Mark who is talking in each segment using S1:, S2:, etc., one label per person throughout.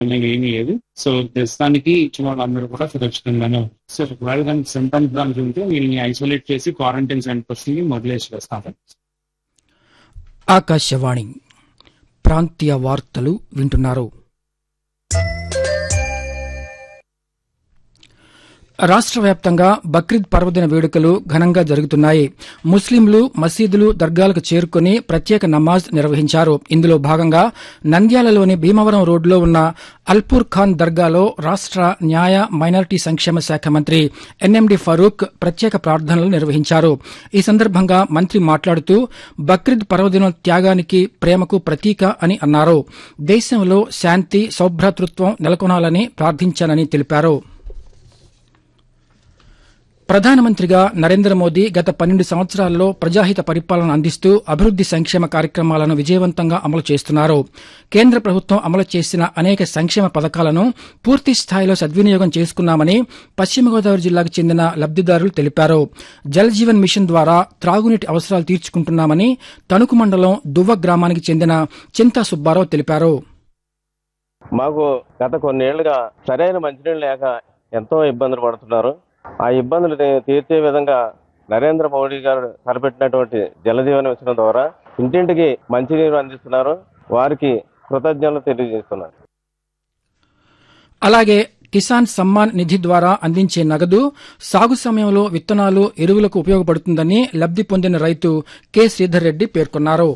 S1: అనేవి ఏమీ లేదు సో ప్రస్తుతానికి ఇచ్చిన వాళ్ళందరూ కూడా సురక్షితంగానే ఉన్నారు. సో ఒకవేళ దానికి సింటమ్స్ దానికి ఉంటే వీళ్ళని ఐసోలేట్ చేసి క్వారంటైన్ సెంటర్స్ ని మొదలేసి వేస్తాం
S2: ఆకాశవాణి ప్రాంతీయ వార్తలు వింటున్నారు రాష్ట్ర వ్యాప్తంగా బక్రీద్ పర్వదిన వేడుకలు ఘనంగా జరుగుతున్నాయి ముస్లింలు మసీదులు దర్గాలకు చేరుకుని ప్రత్యేక నమాజ్ నిర్వహించారు ఇందులో భాగంగా నంద్యాలలోని భీమవరం రోడ్లో ఉన్న అల్పూర్ ఖాన్ దర్గాలో రాష్ట్ర న్యాయ మైనారిటీ సంక్షేమ శాఖ మంత్రి ఎన్ఎండి ఫరూక్ ప్రత్యేక ప్రార్థనలు నిర్వహించారు ఈ సందర్భంగా మంత్రి మాట్లాడుతూ బక్రీద్ పర్వదినం త్యాగానికి ప్రేమకు ప్రతీక అని అన్నారు దేశంలో శాంతి సౌభ్రాతృత్వం నెలకొనాలని ప్రార్థించానని తెలిపారు ప్రధానమంత్రిగా నరేంద్ర మోదీ గత పన్నెండు సంవత్సరాల్లో ప్రజాహిత పరిపాలన అందిస్తూ అభివృద్ది సంక్షేమ కార్యక్రమాలను విజయవంతంగా అమలు చేస్తున్నారు కేంద్ర ప్రభుత్వం అమలు చేసిన అనేక సంక్షేమ పథకాలను పూర్తి స్థాయిలో సద్వినియోగం చేసుకున్నామని పశ్చిమ గోదావరి జిల్లాకు చెందిన లబ్దిదారులు తెలిపారు జల్ జీవన్ మిషన్ ద్వారా త్రాగునీటి అవసరాలు తీర్చుకుంటున్నామని తణుకు మండలం దువ్వ గ్రామానికి చెందిన చింతా సుబ్బారావు తెలిపారు
S3: మాకు గత కొన్నేళ్లుగా సరైన మంచినీళ్ళు లేక ఎంతో ఇబ్బందులు పడుతున్నారు ఆ ఇబ్బందులు తీ- తీర్చే విధంగా నరేంద్ర మోడీ గారు తలపెట్టినటువంటి జలజీవన మిషన్ ద్వారా ఇంటింటికి మంచినీరు అందిస్తున్నారు వారికి కృతజ్ఞతలు తెలియజేస్తున్నారు
S2: అలాగే కిసాన్ సమ్మాన్ నిధి ద్వారా అందించే నగదు సాగు సమయంలో విత్తనాలు ఎరువులకు ఉపయోగపడుతుందని లబ్ది పొందిన రైతు కె శ్రీధర్ రెడ్డి పేర్కొన్నారు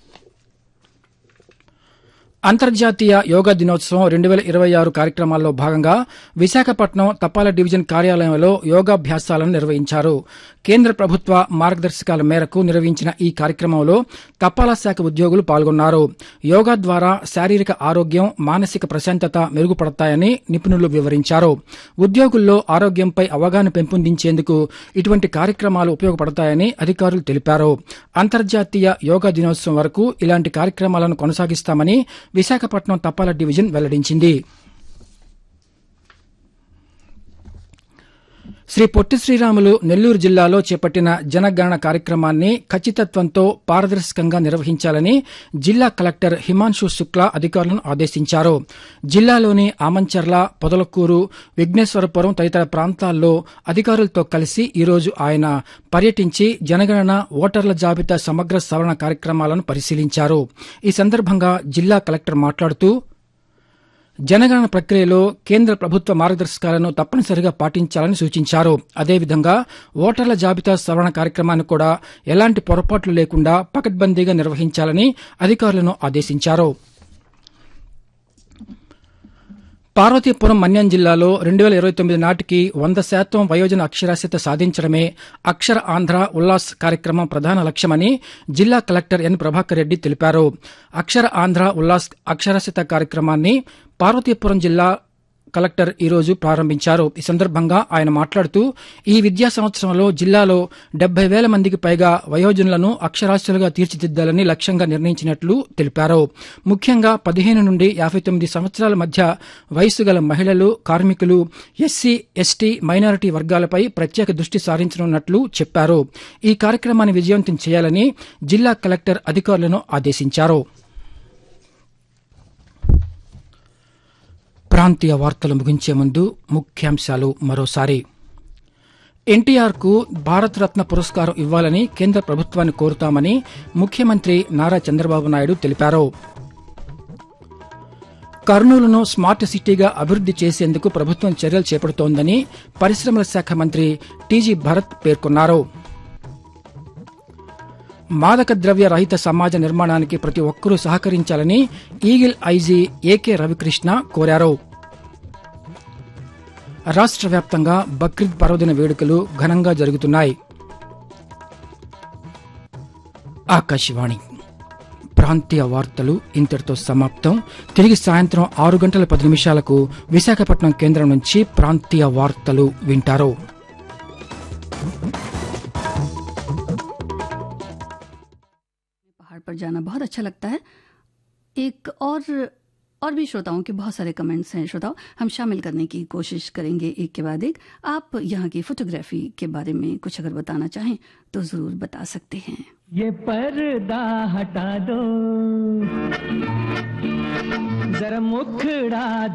S2: అంతర్జాతీయ యోగా దినోత్సవం రెండు వేల ఇరవై ఆరు కార్యక్రమాల్లో భాగంగా విశాఖపట్నం తపాలా డివిజన్ కార్యాలయంలో యోగాభ్యాసాలను నిర్వహించారు కేంద్ర ప్రభుత్వ మార్గదర్శకాల మేరకు నిర్వహించిన ఈ కార్యక్రమంలో తపాలా శాఖ ఉద్యోగులు పాల్గొన్నారు యోగా ద్వారా శారీరక ఆరోగ్యం మానసిక ప్రశాంతత మెరుగుపడతాయని నిపుణులు వివరించారు ఉద్యోగుల్లో ఆరోగ్యంపై అవగాహన పెంపొందించేందుకు ఇటువంటి కార్యక్రమాలు ఉపయోగపడతాయని అధికారులు తెలిపారు అంతర్జాతీయ యోగా దినోత్సవం వరకు ఇలాంటి కార్యక్రమాలను కొనసాగిస్తామని విశాఖపట్నం తపాలా డివిజన్ వెల్లడించింది శ్రీ పొట్టి శ్రీరాములు నెల్లూరు జిల్లాలో చేపట్టిన జనగణన కార్యక్రమాన్ని ఖచ్చితత్వంతో పారదర్శకంగా నిర్వహించాలని జిల్లా కలెక్టర్ హిమాంశు శుక్లా అధికారులను ఆదేశించారు జిల్లాలోని ఆమంచర్ల పొదలకూరు విఘ్నేశ్వరపురం తదితర ప్రాంతాల్లో అధికారులతో కలిసి ఈరోజు ఆయన పర్యటించి జనగణన ఓటర్ల జాబితా సమగ్ర సవరణ కార్యక్రమాలను పరిశీలించారు ఈ సందర్భంగా జిల్లా కలెక్టర్ మాట్లాడుతూ జనగణన ప్రక్రియలో కేంద్ర ప్రభుత్వ మార్గదర్శకాలను తప్పనిసరిగా పాటించాలని సూచించారు అదేవిధంగా ఓటర్ల జాబితా సవరణ కార్యక్రమాన్ని కూడా ఎలాంటి పొరపాట్లు లేకుండా పకడ్బందీగా నిర్వహించాలని అధికారులను ఆదేశించారు పార్వతీపురం మన్యం జిల్లాలో రెండు వేల ఇరవై తొమ్మిది నాటికి వంద శాతం వయోజన అక్షరాస్యత సాధించడమే అక్షర ఆంధ్ర ఉల్లాస్ కార్యక్రమం ప్రధాన లక్ష్యమని జిల్లా కలెక్టర్ ఎన్ ప్రభాకర్ రెడ్డి తెలిపారు అక్షర ఆంధ్ర ఉల్లాస్ అక్షరాస్యత కార్యక్రమాన్ని పార్వతీపురం జిల్లా కలెక్టర్ ఈ రోజు ప్రారంభించారు ఈ సందర్భంగా ఆయన మాట్లాడుతూ ఈ విద్యా సంవత్సరంలో జిల్లాలో డెబ్బై వేల మందికి పైగా వయోజనులను అక్షరాస్యులుగా తీర్చిదిద్దాలని లక్ష్యంగా నిర్ణయించినట్లు తెలిపారు ముఖ్యంగా పదిహేను నుండి యాభై తొమ్మిది సంవత్సరాల మధ్య వయసు గల మహిళలు కార్మికులు ఎస్సీ ఎస్టీ మైనారిటీ వర్గాలపై ప్రత్యేక దృష్టి సారించనున్నట్లు చెప్పారు ఈ కార్యక్రమాన్ని విజయవంతం చేయాలని జిల్లా కలెక్టర్ అధికారులను ఆదేశించారు ప్రాంతీయ వార్తలు ముగించే ముందు ముఖ్యాంశాలు మరోసారి ఎన్టీఆర్ కు భారతరత్న పురస్కారం ఇవ్వాలని కేంద్ర ప్రభుత్వాన్ని కోరుతామని ముఖ్యమంత్రి నారా చంద్రబాబు నాయుడు తెలిపారు కర్నూలును స్మార్ట్ సిటీగా అభివృద్ది చేసేందుకు ప్రభుత్వం చర్యలు చేపడుతోందని పరిశ్రమల శాఖ మంత్రి టీజీ భరత్ పేర్కొన్నారు మాదక ద్రవ్య రహిత సమాజ నిర్మాణానికి ప్రతి ఒక్కరూ సహకరించాలని ఈగిల్ ఐజీ ఏకే రవికృష్ణ కోరారు రాష్ట్ర వ్యాప్తంగా బక్రీద్ పర్వదిన వేడుకలు ఘనంగా జరుగుతున్నాయి ఆకాశవాణి ప్రాంతీయ వార్తలు ఇంతటితో సమాప్తం తిరిగి సాయంత్రం ఆరు గంటల పది నిమిషాలకు విశాఖపట్నం కేంద్రం నుంచి ప్రాంతీయ వార్తలు వింటారు
S4: पहाड़ पर जाना बहुत अच्छा लगता है एक और और भी श्रोताओं के बहुत सारे कमेंट्स हैं श्रोताओं हम शामिल करने की कोशिश करेंगे एक के बाद एक आप यहाँ की फोटोग्राफी के बारे में कुछ अगर बताना चाहें तो जरूर बता सकते हैं
S5: ये पर्दा हटा दो जरा मुखड़ा